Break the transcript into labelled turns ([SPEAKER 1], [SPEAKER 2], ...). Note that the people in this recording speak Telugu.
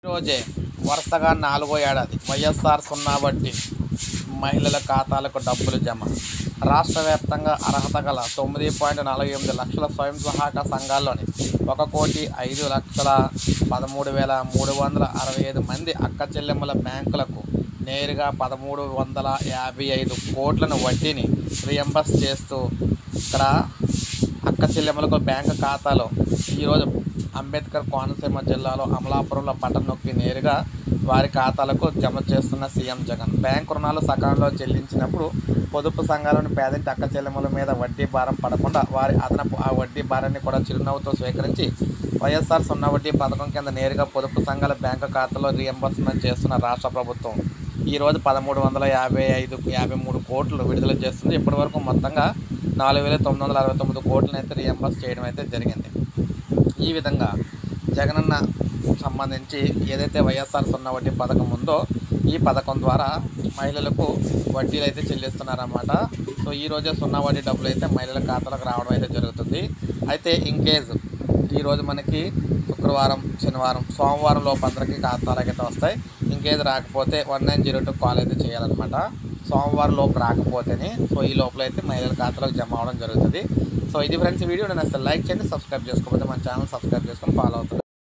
[SPEAKER 1] రోజే వరుసగా నాలుగో ఏడాది వైఎస్ఆర్ సున్నా వడ్డీ మహిళల ఖాతాలకు డబ్బులు జమ రాష్ట్ర వ్యాప్తంగా అర్హత గల తొమ్మిది పాయింట్ నలభై ఎనిమిది లక్షల స్వయం సహాయక సంఘాల్లోని ఒక కోటి ఐదు లక్షల పదమూడు వేల మూడు వందల అరవై ఐదు మంది అక్క చెల్లెమ్మల బ్యాంకులకు నేరుగా పదమూడు వందల యాభై ఐదు కోట్లను వడ్డీని రియంబర్స్ చేస్తూ ఇక్కడ అక్క చెల్లెమ్మలకు బ్యాంకు ఖాతాలో ఈరోజు అంబేద్కర్ కోనసీమ జిల్లాలో అమలాపురంలో బటన్ నొక్కి నేరుగా వారి ఖాతాలకు జమ చేస్తున్న సీఎం జగన్ బ్యాంకు రుణాలు సకాలంలో చెల్లించినప్పుడు పొదుపు సంఘాలను పేదంటి అక్క చెల్లెమ్మల మీద వడ్డీ భారం పడకుండా వారి అదనపు ఆ వడ్డీ భారాన్ని కూడా చిరునవ్వుతో స్వీకరించి వైఎస్ఆర్ సున్నా వడ్డీ పథకం కింద నేరుగా పొదుపు సంఘాల బ్యాంకు ఖాతాలో రియంబర్స్మెంట్ చేస్తున్న రాష్ట్ర ప్రభుత్వం ఈరోజు పదమూడు వందల యాభై ఐదు యాభై మూడు కోట్లు విడుదల చేస్తుంది ఇప్పటివరకు మొత్తంగా నాలుగు వేల తొమ్మిది వందల అరవై తొమ్మిది కోట్లను అయితే రియంబర్స్ చేయడం అయితే జరిగింది ఈ విధంగా జగనన్న సంబంధించి ఏదైతే వైఎస్ఆర్ సున్నా వడ్డీ పథకం ఉందో ఈ పథకం ద్వారా మహిళలకు వడ్డీలు అయితే చెల్లిస్తున్నారన్నమాట సో ఈ రోజే సున్నా వడ్డీ డబ్బులు అయితే మహిళల ఖాతాలకు రావడం అయితే జరుగుతుంది అయితే ఇన్ కేస్ ఈరోజు మనకి శుక్రవారం శనివారం సోమవారం లోపు అందరికీ ఖాతాలకు అయితే వస్తాయి ఇంకేది రాకపోతే one nine zero two call అయితే చేయాలన్నమాట సోమవారం లోపు రాకపోతేనే సో ఈ లోపల అయితే మహిళల ఖాతాలకు జమ అవడం జరుగుతుంది సో ఇది ఫ్రెండ్స్ వీడియో నేను అసలు లైక్ చేయండి సబ్స్క్రైబ్ చేసుకోకపోతే మన ఛానల్ సబ్స్క్రైబ్ చేసుకొని ఫాలో అవుతుంది